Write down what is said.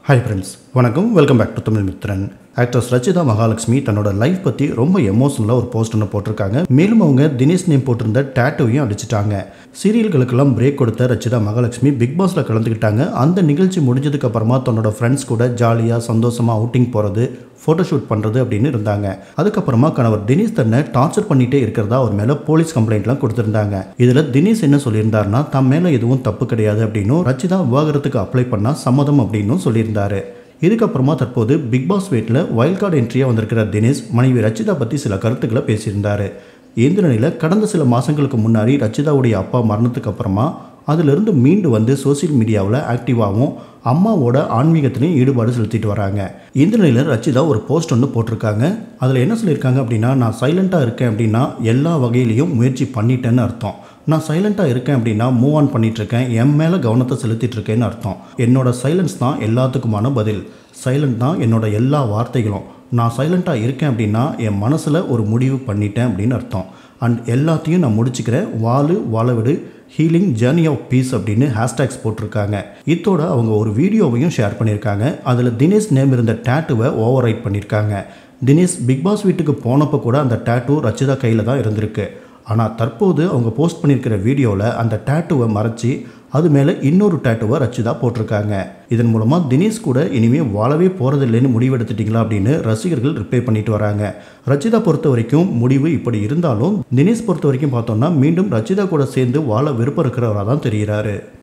hi friends வணக்கம் welcome back to Tamil Mithran actress Rachitha Mahalakshmi தன்னோட life பற்றி ரொம்ப எமோஷனலாக ஒரு போஸ்ட் ஒன்று போட்டிருக்காங்க மேலும் அவங்க தினேஷ் நேம் போட்டிருந்த டேட்டோவையும் அடிச்சிட்டாங்க சீரியல்களுக்கெல்லாம் பிரேக் கொடுத்த ரச்சிதா மகாலட்சுமி பிக் பாஸில் கலந்துக்கிட்டாங்க அந்த நிகழ்ச்சி முடிஞ்சதுக்கு அப்புறமா தன்னோட ஃப்ரெண்ட்ஸ் கூட ஜாலியாக சந்தோஷமாக அவுட்டிங் போகிறது ஃபோட்டோஷூட் பண்ணுறது அப்படின்னு இருந்தாங்க அதுக்கப்புறமா கணவர் தினேஷ் தன்னை டார்ச்சர் பண்ணிட்டே இருக்கிறதா அவர் மேலே போலீஸ் கம்ப்ளைண்ட்லாம் கொடுத்துருந்தாங்க இதில் தினேஷ் என்ன சொல்லியிருந்தாருன்னா தம் மேலே எதுவும் தப்பு கிடையாது அப்படின்னும் ரச்சிதா விவாகரத்துக்கு அப்ளை பண்ணால் சம்மதம் அப்படின்னும் சொல்லியிருந்தாரு இதுக்கப்புறமா தற்போது பிக் பாஸ் வீட்டில் வைல்ட் கார்டு என்ட்ரியாக வந்திருக்கிற தினேஷ் மனைவி ரச்சிதா பற்றி சில கருத்துக்களை பேசியிருந்தாரு இந்த நிலையில் கடந்த சில மாதங்களுக்கு முன்னாடி ரச்சிதாவுடைய அப்பா மரணத்துக்கு அப்புறமா அதிலிருந்து மீண்டு வந்து சோசியல் மீடியாவில் ஆக்டிவாகவும் அம்மாவோட ஆன்மீகத்திலையும் ஈடுபாடு செலுத்திட்டு வராங்க இந்த நிலையில் ரச்சிதா ஒரு போஸ்ட் ஒன்று போட்டிருக்காங்க அதில் என்ன சொல்லியிருக்காங்க அப்படின்னா நான் சைலண்ட்டாக இருக்கேன் அப்படின்னா எல்லா வகையிலையும் முயற்சி பண்ணிட்டேன்னு அர்த்தம் நான் சைலண்ட்டாக இருக்கேன் அப்படின்னா மூவ் ஆன் பண்ணிகிட்ருக்கேன் என் மேலே கவனத்தை செலுத்திட்டு இருக்கேன்னு அர்த்தம் என்னோட சைலன்ஸ் தான் எல்லாத்துக்குமான பதில் சைலண்ட் தான் என்னோட எல்லா வார்த்தைகளும் நான் சைலண்ட்டாக இருக்கேன் அப்படின்னா என் மனசில் ஒரு முடிவு பண்ணிட்டேன் அப்படின்னு அர்த்தம் அண்ட் எல்லாத்தையும் நான் முடிச்சுக்கிறேன் வாழு வாழவிடு ஹீலிங் ஜேர்னி ஆஃப் பீஸ் அப்படின்னு ஹேஷ்டேக்ஸ் போட்டிருக்காங்க இதோட அவங்க ஒரு வீடியோவையும் ஷேர் பண்ணியிருக்காங்க அதில் தினேஷ் நேம் இருந்த டேட்டுவை ஓவர் ரைட் பண்ணியிருக்காங்க தினேஷ் பிக் பாஸ் வீட்டுக்கு போனப்போ கூட அந்த டேட்டு ரச்சிதா கையில் தான் இருந்திருக்கு ஆனால் தற்போது அவங்க போஸ்ட் பண்ணியிருக்கிற வீடியோவில் அந்த டேட்டுவை மறைச்சி அது மேலே இன்னொரு டேட்டுவை ரச்சிதா போட்டிருக்காங்க இதன் மூலமாக தினேஷ் கூட இனிமேல் வாழவே போகிறதில்லைன்னு முடிவெடுத்துட்டிங்களா அப்படின்னு ரசிகர்கள் ரிப்ளை பண்ணிட்டு வராங்க ரச்சிதா பொறுத்த வரைக்கும் முடிவு இப்படி இருந்தாலும் தினேஷ் பொறுத்த வரைக்கும் பார்த்தோம்னா மீண்டும் ரச்சிதா கூட சேர்ந்து வாழ விருப்பம் இருக்கிறவராக தான் தெரிகிறாரு